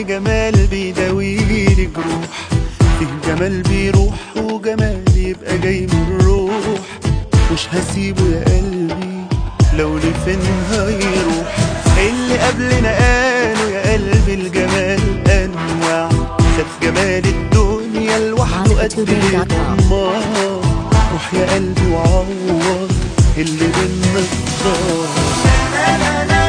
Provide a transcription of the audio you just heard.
كل جمال بيداويلي جروح فيه جمال بيروح وجمال يبقى جاي من الروح مش هسيبه يا قلبي لو لفين هيروح اللي قبلنا قالوا يا قلبي الجمال انواع خد جمال الدنيا لوحده قد الدمار روح يا قلبي وعوض اللي بينا الدار